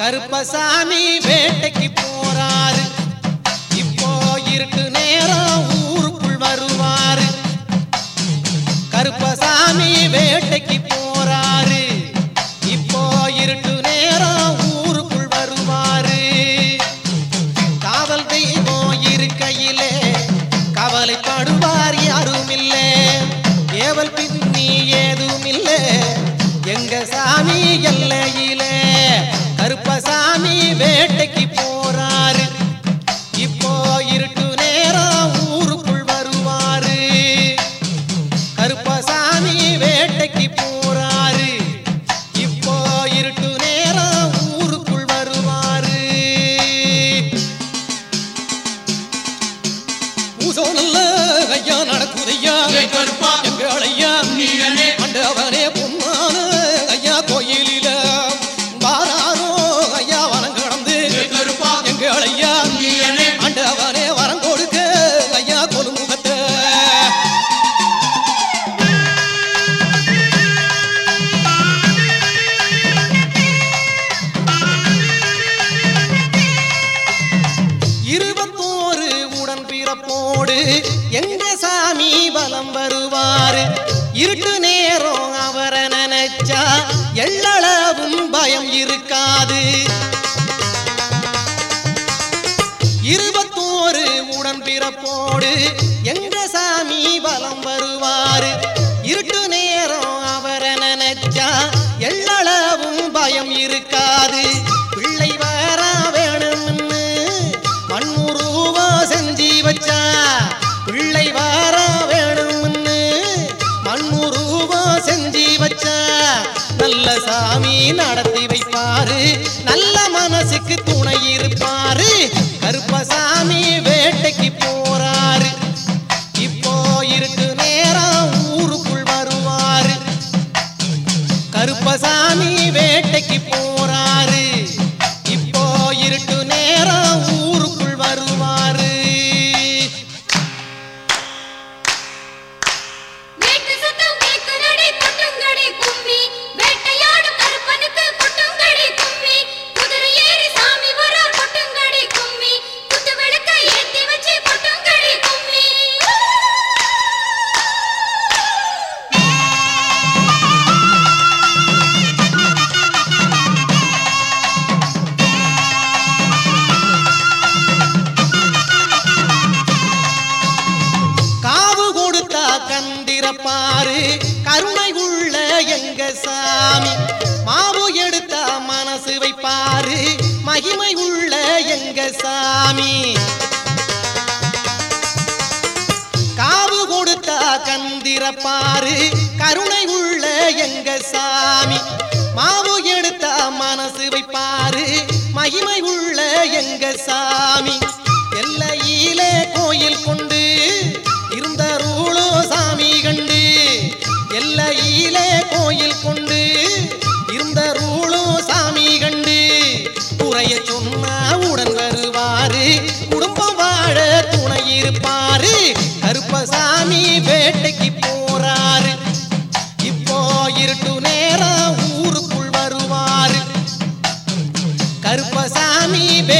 கருப்பசாமி வேட்டைக்கு போறாரு இப்போ இருட்டு நேரம் ஊருக்குள் வருவாரு கருப்பசாமி வேட்டைக்கு போறாரு இப்போ இருட்டு நேரம் ஊருக்குள் வருவாரு காவல் தெய்வம் இருக்கையிலே கவலைப்படுவார் யாரும் இல்லை ஏவல் பின்னி ஏதும் இல்லை எங்க சாமி எல்லையிலே கருப்பசாமி வேட்டைக்கு போறாரு இப்போ இருட்டு நேரம் ஊருக்குள் வருவாரு கருப்பசாமி வேட்டைக்கு போறாரு இப்போ இருட்டு நேரம் ஊருக்குள் வருவாரு பூசோ நல்ல ஐயா நடக்குதையா ஏய் கருப்பா. எங்கள் ஐயா நீயனே. ஆண்டவனே பொன்னான ஐயா கோயிலில வாராரோ ஐயா வனம் கடந்து ஏய் கருப்பா. எங்கள் ஐயா நீயனே. ஆண்டவனே வரம் கொடுக்க ஐயா கொலுமுகத்தை இருபத்தோரு உடன் பிறப்போடு எங்க சாமி பலம் வருவாரு இருட்டு நேரம் அவரை நினைச்சா எள்ளளவும் பயம் இருக்காது இருபத்தோரு உடன் பிறப்போடு எங்க சாமி பலம் வருவாரு இருட்டு நேரம் அவரை நினைச்சா எள்ளளவும் பயம் இருக்காது பிள்ளை வர வேணும்னு மண்ணுருவா செஞ்சு வச்சா பிள்ளை வர வேணும்னு மண்ணுருவா செஞ்சு வச்சா நல்ல சாமி நடத்தி வைப்பாரு நல்ல மனசுக்கு துணை இருப்பாரு கருப்பசாமி வேட்டைக்கு போறாரு இப்போ இருட்டு நேரம் ஊருக்குள் வருவாரு கருப்பசாமி வேட்டைக்கு போறாரு இப்போ இருட்டு நேரம் ஊருக்குள் வருவாரு வேட்டு சத்தம் கேக்குதடி கொட்டுங்கடி கும்மி வேட்டையாடும் கருப்பனுக்கு கொட்டுங்கடி கும்மி குதிரை ஏறி சாமி வர கொட்டுங்கடி கும்மி குத்து விளக்க ஏத்தி வச்சு கொட்டுங்கடி கும்மி காவு கொடுத்தா கந்திரப்பாரு கருணை உள்ள எங்க சாமி மாவு எடுத்தா மனசு வைப்பாரு மகிமை உள்ள எங்க சாமி காவு கொடுத்தா கந்திரப்பாரு கருணை உள்ள எங்க சாமி மாவு எடுத்தா மனசு வைப்பாரு மகிமை உள்ள எங்க சாமி எல்லையிலே கோயில் கொண்டு இருந்த ரூளோ சாமி கண்டு எல்லையிலே கோயில் கொண்டு இருந்த ரூளோ சாமி கண்டு குறைய சொன்னா உடன் வருவாரு குடும்பம் வாழ துணை இருப்பாரு கருப்பசாமி வேட்டைக்கு போறாரு இப்போ இருட்டு நேரம் ஊருக்குள் வருவாரு கருப்பசாமி வே